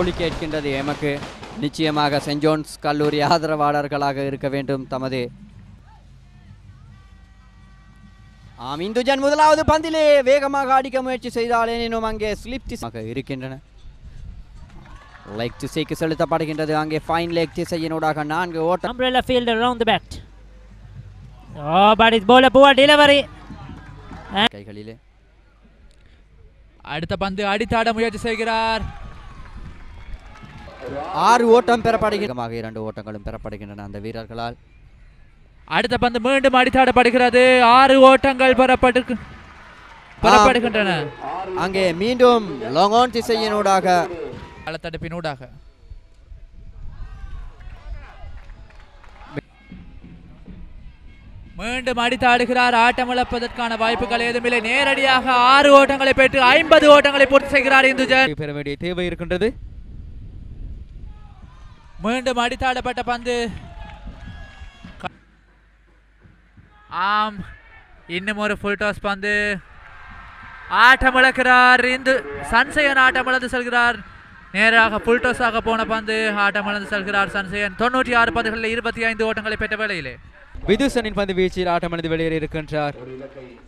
எதிரொலி கேட்கின்றது எமக்கு நிச்சயமாக சென்ட் ஜோன்ஸ் கல்லூரி ஆதரவாளர்களாக இருக்க வேண்டும் தமது ஆம் இந்துஜன் முதலாவது பந்திலே வேகமாக அடிக்க முயற்சி செய்தால் எனினும் அங்கே ஸ்லிப் திசையாக இருக்கின்றன லெக் திசைக்கு செலுத்தப்படுகின்றது அங்கே ஃபைன் லெக் திசையினூடாக நான்கு ஓட்டம் Umbrella field around the bat. Oh, but it's bowler poor delivery. கைகளிலே அடுத்த பந்து அடித்தாட முயற்சி செய்கிறார் ஆறு ஓட்டம் பெறப்படுகின்றன இரண்டு ஓட்டங்களும் பெறப்படுகின்றன அந்த வீரர்களால் அடுத்த பந்து மீண்டும் அடித்தாடப்படுகிறது ஆறு ஓட்டங்கள் பெறப்பட்டு பெறப்படுகின்றன அங்கே மீண்டும் லொங்கோன் திசையினூடாக களத்தடுப்பினூடாக மீண்டும் அடித்தாடுகிறார் ஆட்டம் இழப்பதற்கான வாய்ப்புகள் ஏதுமில்லை நேரடியாக ஆறு ஓட்டங்களை பெற்று ஐம்பது ஓட்டங்களை பூர்த்தி செய்கிறார் இந்துஜன் பெற வேண்டிய தேவை இருக்கின்றது மீண்டும் அடித்தாடப்பட்ட பந்து க- ஆம் இன்னும் ஒரு ஃபுல் டாஸ் பந்து ஆட்டம் இழக்கிறார் இந்து சன்சயன் ஆட்டம் இழந்து செல்கிறார் நேராக ஃபுல் டாஸாக போன பந்து ஆட்டம் இழந்து செல்கிறார் சன்சயன் தொண்ணூற்றி ஆறு பந்துகளில் இருபத்தி ஐந்து ஓட்டங்களை பெற்ற வேளையிலே விதுசனின் பந்து வீச்சில் ஆட்டமணிந்து வெளியேறி இருக்கின்றார்